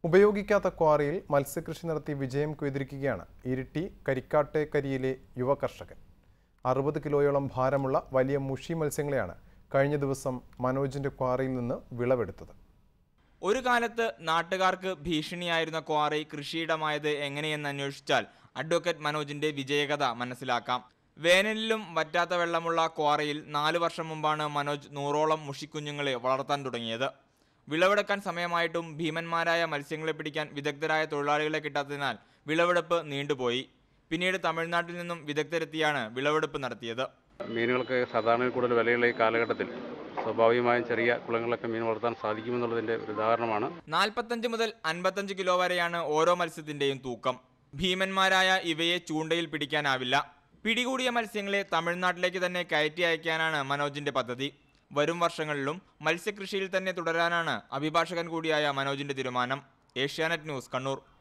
ഉപയോഗിക്കാത്ത ക്വാറിയിൽ മത്സ്യകൃഷി നടത്തി വിജയം കൊയ്തിരിക്കുകയാണ് ഇരിട്ടി കരിക്കാട്ടേക്കരിയിലെ യുവ കർഷകൻ അറുപത് കിലോയോളം ഭാരമുള്ള വലിയ മുഷി മത്സ്യങ്ങളെയാണ് കഴിഞ്ഞ ദിവസം മനോജിന്റെ ക്വാറിയിൽ നിന്ന് വിളവെടുത്തത് ഒരു കാലത്ത് നാട്ടുകാർക്ക് ഭീഷണിയായിരുന്ന ക്വാറി കൃഷിയിടമായത് എങ്ങനെയെന്ന് അന്വേഷിച്ചാൽ അഡ്വക്കേറ്റ് മനോജിന്റെ വിജയകഥ മനസ്സിലാക്കാം വേനലിലും വറ്റാത്ത വെള്ളമുള്ള ക്വാറിയിൽ നാലു വർഷം മുമ്പാണ് മനോജ് നൂറോളം മുഷിക്കുഞ്ഞുങ്ങളെ വളർത്താൻ തുടങ്ങിയത് വിളവെടുക്കാൻ സമയമായിട്ടും ഭീമന്മാരായ മത്സ്യങ്ങളെ പിടിക്കാൻ വിദഗ്ധരായ തൊഴിലാളികളെ കിട്ടാത്തതിനാൽ വിളവെടുപ്പ് നീണ്ടുപോയി പിന്നീട് തമിഴ്നാട്ടിൽ നിന്നും വിദഗ്ധരെത്തിയാണ് വിളവെടുപ്പ് നടത്തിയത് മീനുകൾക്ക് സാധാരണ കൂടുതൽ വിലയുള്ള ഈ കാലഘട്ടത്തിൽ സ്വാഭാവികമായും ചെറിയ കുളങ്ങളിലൊക്കെ മീൻ വളർത്താൻ സാധിക്കുമെന്നുള്ളതിൻ്റെ ഒരു ഉദാഹരണമാണ് നാൽപ്പത്തഞ്ച് മുതൽ അൻപത്തഞ്ച് കിലോ വരെയാണ് ഓരോ മത്സ്യത്തിന്റെയും തൂക്കം ഭീമന്മാരായ ഇവയെ ചൂണ്ടയിൽ പിടിക്കാനാവില്ല പിടികൂടിയ മത്സ്യങ്ങളെ തമിഴ്നാട്ടിലേക്ക് തന്നെ കയറ്റി അയക്കാനാണ് മനോജിന്റെ പദ്ധതി വരും വർഷങ്ങളിലും മത്സ്യകൃഷിയിൽ തന്നെ തുടരാനാണ് അഭിഭാഷകൻ കൂടിയായ മനോജിന്റെ തീരുമാനം ഏഷ്യാനെറ്റ് ന്യൂസ് കണ്ണൂർ